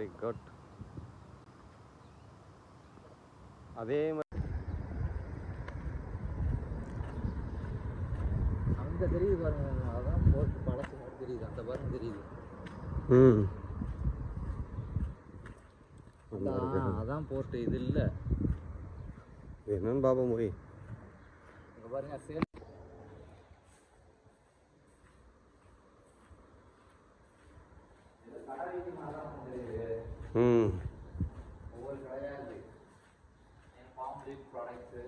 Very good அதே மாதிரி அங்கே தெரியுது பாருங்க அதான் போட்டு பழசு மாதிரி தெரியுது அந்த பாருங்க தெரியுது ம் அதான் அதான் போட்டு இது இல்லை என்னன்னு பார்ப்போம் போய் இங்கே பாருங்க சேல் ம் ஒவ்வொரு கடையாக இருக்குது என் ஃபார்ம் ப்ராடக்ட்ஸு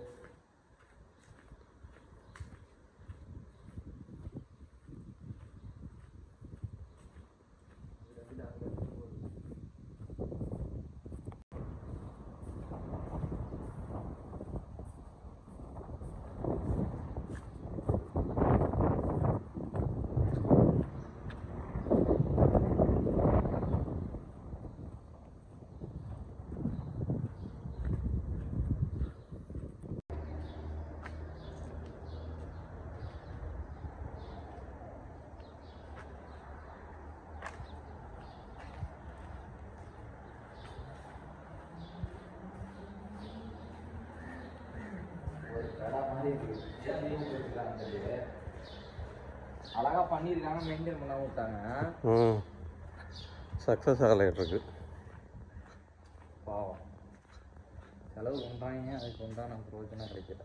ஒரு கடை மாதிரி இருக்குது சென்னையும் போட்டுருக்காங்க இது. அழகா பண்ணியிருக்காங்க மெயின்டைன் பண்ண விட்டாங்க ம் சக்ஸஸ் ஆகலைட்டு இருக்கு பாவம் செலவு பண்ணுறாங்க அதுக்கு உண்டான பிரயோஜனம் கிடைக்கல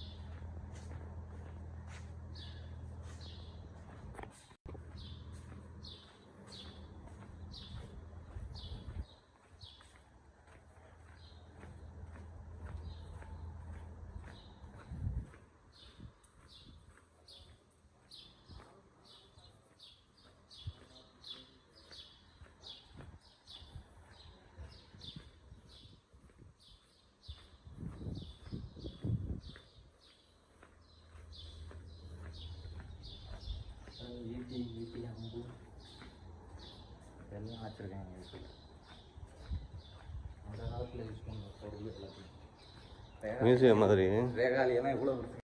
ஈட்டி ஈட்டி அம்பு எல்லாம் வச்சுருக்காங்க வீட்டில் அந்த காலத்தில் யூஸ் பண்ணுற பொருள் எல்லாத்தையும் மியூசியம் மாதிரி ரேகாலியெல்லாம் எவ்வளோ